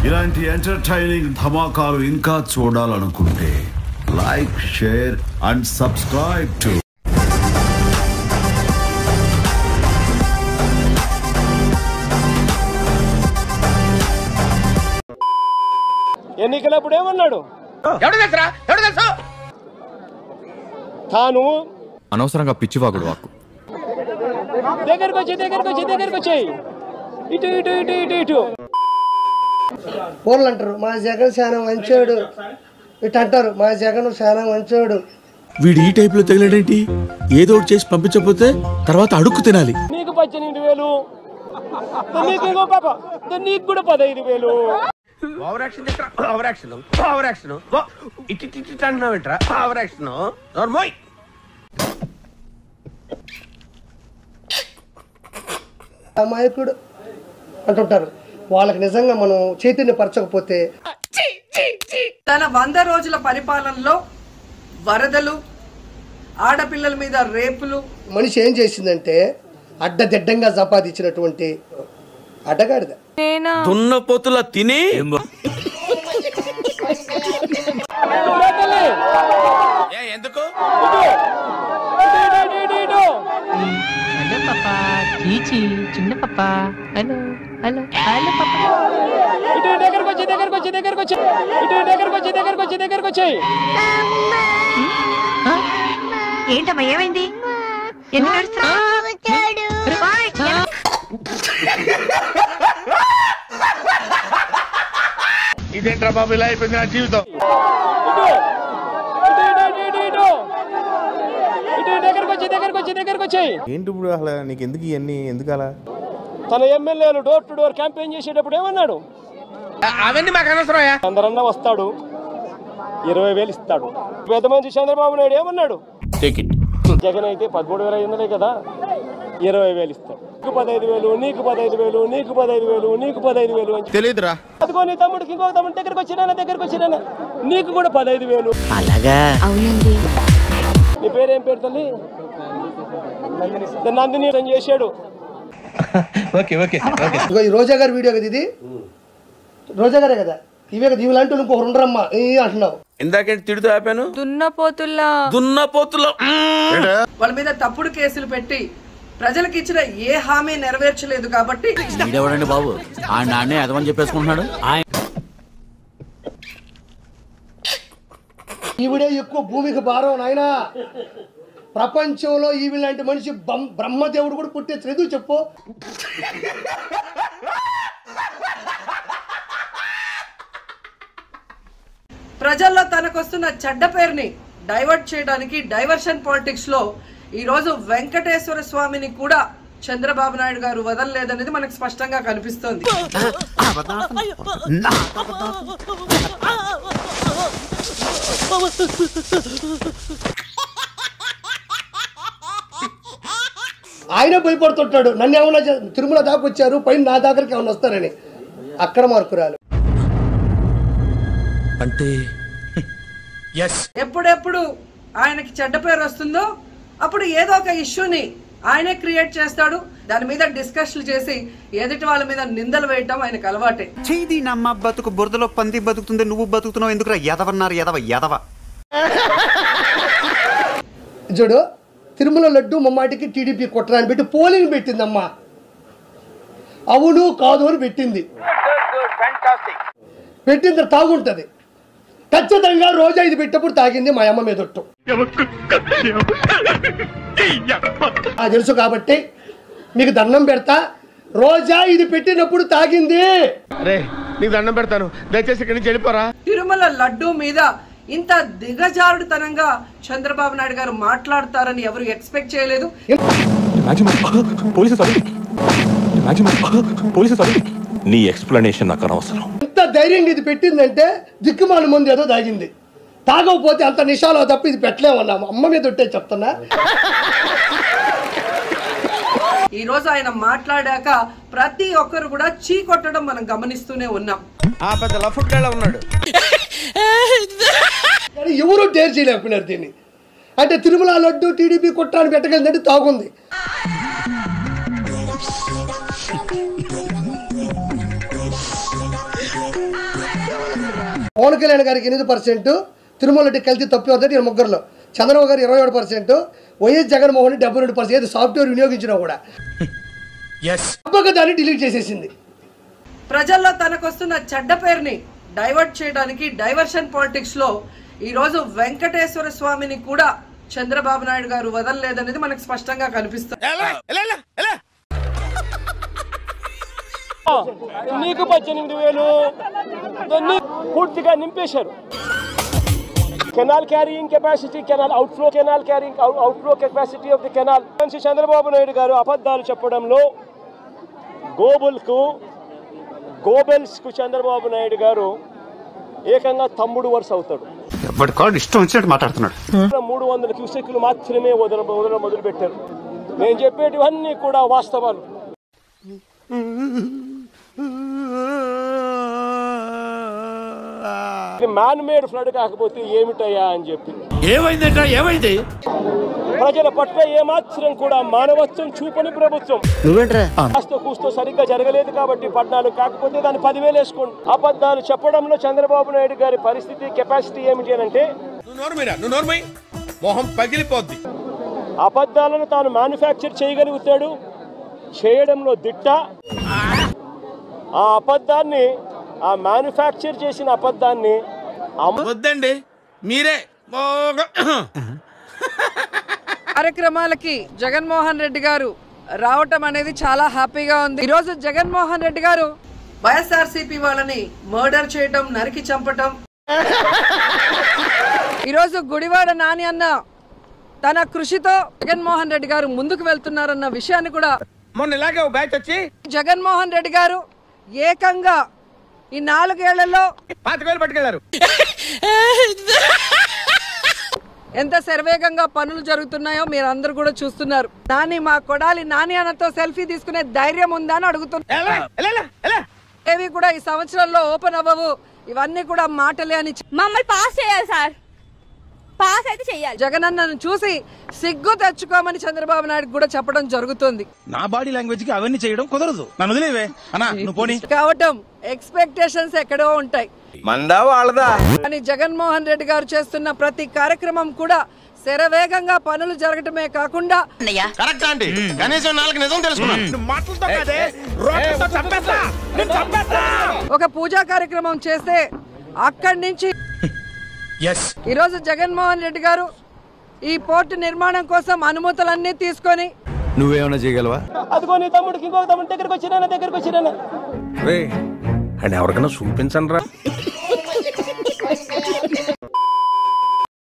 ఇలాంటి ఎంటర్టైనింగ్ ధమాకాలు ఇంకా చూడాలనుకుంటే లైక్ షేర్ అండ్ సబ్స్క్రైబ్ టు ఎన్నికలప్పుడు ఏమన్నాడు తాను అనవసరంగా పిచ్చివాగుడు వాక్కు దగ్గరకు వచ్చి దగ్గరకు వచ్చి దగ్గరకు వచ్చాయి ఇటు ఇటు ఇటు ఇటు ఇటు ఊర్లు అంటారు మా జగన్ చాలా మంచోడు ఇటు అంటారు మా జగన్ చాలా మంచోడు వీడు ఈ టైప్ లో తగిలాడేంటి ఏదో ఒకటి చేసి పంపించకపోతే తర్వాత అడుక్కు తినాలి నీకు పద్దెనిమిది వేలు నీకు ఇంకో పాప నీకు కూడా పదహైదు వేలు over action over action over action ఇటు ఇటు ఇటు అంటున్నావు ఏంట్రా ఓవర్ యాక్షన్ నోర్మోయ్ అమాయకుడు అంటుంటారు వాళ్ళకి నిజంగా మనం చైతన్యపరచకపోతే తన వంద రోజుల పరిపాలనలో వరదలు ఆడపిల్లల మీద రేపులు మనిషి ఏం చేసిందంటే అడ్డదిడ్డంగా సంపాదించినటువంటి అడ్డగాడిద దున్నపోతుల తిని తల్లి, ఎందుకు ఇటు, ఇటు, ఇటు, ఇటు. హలో పాపా చీచి చిన్న పాపా హలో హలో హలో పాపా ఇటు దగ్గరకు వచ్చి దగ్గరకు వచ్చి దగ్గరకు వచ్చి ఇటు దగ్గరకు వచ్చి దగ్గరకు వచ్చి దగ్గరకు వచ్చాయి ఏంటమ్మా ఏమైంది ఎందుకు ఏడుస్తున్నావ్? ఓయ్, ఇదేంట్రా బాబు ఇలా అయిపోయింది నా జీవితం ఇటు ఇటు ఇటు ఇటు ఇటు ఇటు దగ్గరకు వచ్చి దగ్గరకు వచ్చి దగ్గరకు వచ్చాయి ఏంటి ఇప్పుడు అసలు నీకు ఎందుకు ఇవన్నీ ఎందుకు అలా తన ఎమ్మెల్యేలు డోర్ టు డోర్ క్యాంపెయిన్ చేసేటప్పుడు ఏమన్నాడు అవన్నీ మాకు అనవసరమయ్యా చంద్రన్న వస్తాడు ఇరవై వేలు ఇస్తాడు పెద్ద మనిషి చంద్రబాబు నాయుడు ఏమన్నాడు జగన్ అయితే పదమూడు వేల ఐదు వందలే కదా ఇరవై వేలు ఇస్తాడు నీకు పదహైదు వేలు నీకు పదహైదు వేలు నీకు పదహైదు వేలు నీకు పదహైదు వేలు అని తెలియదురా అదిగో నీ తమ్ముడికి ఇంకో తమ్ముడి దగ్గరకు వచ్చినా దగ్గరకు వచ్చినా నీకు కూడా పదహైదు వేలు అవునండి నీ పేరేం పేరు తల్లి నందిని అని చేశాడు ఇదిగో ఈ రోజా గారి వీడియో కదా ఇది రోజా గారే కదా ఇవే కదా ఇవి లాంటి ఇంకొకరు ఉండరమ్మా ఈ అంటున్నావు ఇందాకేంటి తిడుతూ ఆపాను దున్నపోతుల్లా దున్నపోతుల వాళ్ళ మీద తప్పుడు కేసులు పెట్టి ప్రజలకు ఇచ్చిన ఏ హామీ నెరవేర్చలేదు కాబట్టి వీడెవడండి బాబు ఆ నాన్నే అదమని చెప్పేసుకుంటున్నాడు ఈవిడే ఎక్కువ భూమికి భారం నాయనా ప్రపంచంలో ఈవి లాంటి మనిషి బం- బ్రహ్మదేవుడు కూడా పుట్టే చదువు చెప్పు ప్రజల్లో తనకొస్తున్న చెడ్డ పేరుని డైవర్ట్ చేయడానికి డైవర్షన్ పాలిటిక్స్ లో ఈ రోజు వెంకటేశ్వర స్వామిని కూడా చంద్రబాబు నాయుడు గారు వదలలేదనేది మనకు స్పష్టంగా కనిపిస్తోంది ఆయన భయపడుతుంటాడు నన్ను ఏమన్నా చే- తిరుమల దాకా వచ్చారు పైన నా దగ్గరికి ఏమన్నా వస్తారని అక్కడ మార్కురాలు అంటే ఎప్పుడెప్పుడు ఆయనకి చెడ్డ పేరు వస్తుందో అప్పుడు ఏదో ఒక ఇష్యూని ఆయనే క్రియేట్ చేస్తాడు దాని మీద డిస్కషన్లు చేసి ఎదుటి వాళ్ళ మీద నిందలు వేయటం ఆయనకు అలవాటే చేయి నమ్మ బతుకు బురదలో పంది బతుకుతుంది నువ్వు బతుకుతున్నావు ఎందుకురా ఎదవన్నారు ఎదవ ఎదవ చూడు తిరుమల లడ్డు మమ్మాటికి టీడీపీ కుట్రాని పెట్టి పోలింగ్ పెట్టిందమ్మా అవును కాదు అని పెట్టింది పెట్టింది తాగుంటది ఖచ్చితంగా రోజా ఇది పెట్టప్పుడు తాగింది మా అమ్మ మీదొట్టు ఆ తెలుసు కాబట్టి మీకు దండం పెడతా రోజా ఇది పెట్టినప్పుడు తాగింది రే నీకు దండం పెడతాను దయచేసి ఇక్కడి నుంచి వెళ్ళిపోరా తిరుమల లడ్డు మీద ఇంత దిగజారుడుతనంగా చంద్రబాబు నాయుడు గారు మాట్లాడతారని ఎవరు ఎక్స్పెక్ట్ చేయలేదు నీ ఎక్స్ప్లెనేషన్ నాకు అనవసరం ఎంత ధైర్యంగా ఇది పెట్టిందంటే దిక్కుమాల ముందు ఏదో తాగింది తాగకపోతే అంత నిషాలో తప్ప ఇది పెట్టలేమన్నా అమ్మ మీద ఉంటే చెప్తున్నా ఈ రోజు ఆయన మాట్లాడాక ప్రతి ఒక్కరు కూడా చీ కొట్టడం మనం గమనిస్తూనే ఉన్నాం ఆ పెద్ద లఫుట్ గళ్ళ ఉన్నాడు కానీ ఎవరు డేర్ చేయలేకపోయినారు దీన్ని అంటే తిరుమల లడ్డు టీడీపీ కుట్రాన్ని పెట్టగలిందంటే తాగుంది పవన్ కళ్యాణ్ గారికి ఎనిమిది పర్సెంట్ తిరుమల రెడ్డి కలిసి తప్పి వద్ద ఈయన ముగ్గురులో చంద్రబాబు గారు ఇరవై ఏడు పర్సెంట్ వైఎస్ జగన్మోహన్ రెడ్డి డెబ్బై రెండు పర్సెంట్ ఏది సాఫ్ట్వేర్ వినియోగించినా కూడా తప్పక దాన్ని డిలీట్ చేసేసింది ప్రజల్లో తనకొస్తున్న చెడ్డ పేరుని డైవర్ట్ చేయడానికి డైవర్షన్ పాలిటిక్స్ లో ఈ రోజు వెంకటేశ్వర స్వామిని కూడా చంద్రబాబు నాయుడు గారు వదలలేదనేది మనకు స్పష్టంగా కనిపిస్తుంది నీకు పద్దెనిమిది వేలు దాన్ని పూర్తిగా నింపేశారు canal carrying capacity canal outflow canal carrying outflow capacity of the canal మనిషి చంద్రబాబు నాయుడు గారు అబద్ధాలు చెప్పడంలో గోబుల్కు గోబెల్స్కు చంద్రబాబు నాయుడు గారు ఏకంగా తమ్ముడు వరుస అవుతాడు బట్ కాడ్ ఇష్టం వచ్చినట్టు మాట్లాడుతున్నాడు మూడు వందల క్యూసెక్లు మాత్రమే వదల వదల మొదలు పెట్టారు నేను చెప్పేటివన్నీ కూడా వాస్తవాలు మ్యాన్ మేడ్ ఫ్లడ్ కాకపోతే ఏమిటయ్యా అని చెప్పి ఏమైందంట ఏమైంది ప్రజల పట్ల ఏమాత్రం కూడా మానవత్వం చూపని ప్రభుత్వం కాస్త కూస్తో సరిగ్గా జరగలేదు కాబట్టి పద్నాలుగు కాకపోతే దాన్ని పదివేలు వేసుకోండి అబద్ధాలు చెప్పడంలో చంద్రబాబు నాయుడు గారి పరిస్థితి కెపాసిటీ ఏమిటి అని అంటే నువ్వు నోర్మైరా నువ్వు నోర్మై మొహం పగిలిపోద్ది అబద్ధాలను తాను మ్యానుఫ్యాక్చర్ చేయగలుగుతాడు చేయడంలో దిట్ట ఆ అబద్ధాన్ని ఆ మ్యానుఫ్యాక్చర్ చేసిన అబద్ధాన్ని అమ- వద్దండి మీరే కార్యక్రమాలకి జగన్మోహన్ రెడ్డి గారు రావటం అనేది చాలా హ్యాపీగా ఉంది ఈరోజు జగన్మోహన్ రెడ్డి గారు వైఎస్ఆర్సీపీ వాళ్ళని మర్డర్ చేయటం నరికి చంపటం ఈరోజు గుడివాడ నాని అన్న తన కృషితో జగన్మోహన్ రెడ్డి గారు ముందుకు వెళ్తున్నారన్న విషయాన్ని కూడా మొన్న ఇలాగే ఓ బ్యాచ్ వచ్చి జగన్మోహన్ రెడ్డి గారు ఏకంగా ఈ నాలుగేళ్లలో పాతిక వేలు పట్టుకెళ్లారు ఎంత శరవేగంగా పనులు జరుగుతున్నాయో మీరు అందరు కూడా చూస్తున్నారు నాని మా కొడాలి నాని అన్నతో సెల్ఫీ తీసుకునే ధైర్యం ఉందా అని అడుగుతున్నారు ఏవి కూడా ఈ సంవత్సరంలో ఓపెన్ అవ్వవు ఇవన్నీ కూడా మాటలే అని మమ్మల్ని పాస్ చేయాలి సార్ పాస్ అయితే చెయ్యాలి జగనన్నను చూసి సిగ్గు తెచ్చుకోమని చంద్రబాబు నాయుడు కూడా చెప్పడం జరుగుతుంది నా బాడీ లాంగ్వేజ్ కి అవన్నీ చేయడం కుదరదు నన్ను వదిలేవే అన్నా నువ్వు పోనీ కావటం ఎక్స్పెక్టేషన్స్ ఎక్కడో ఉంటాయి మందా వాళ్ళదా కానీ జగన్మోహన్ రెడ్డి గారు చేస్తున్న ప్రతి కార్యక్రమం కూడా శరవేగంగా పనులు జరగటమే కాకుండా కరెక్ట్ అండి కనీసం నాలుగు నిజం తెలుసుకున్నాను మాటలతో కాదే రోడ్లతో చంపేస్తా నేను చంపేస్తా ఒక పూజా కార్యక్రమం చేస్తే అక్కడి నుంచి ఎస్ ఈరోజు జగన్మోహన్ రెడ్డి గారు ఈ పోర్టు నిర్మాణం కోసం అనుమతులన్నీ తీసుకొని నువ్వేమైనా చేయగలవా అదిగో నీ తమ్ముడికి ఇంకొక తమ్ముడి దగ్గరికి వచ్చినా దగ్గరికి వచ్చినా రే అండ్ ఎవరికైనా చూపించండి రా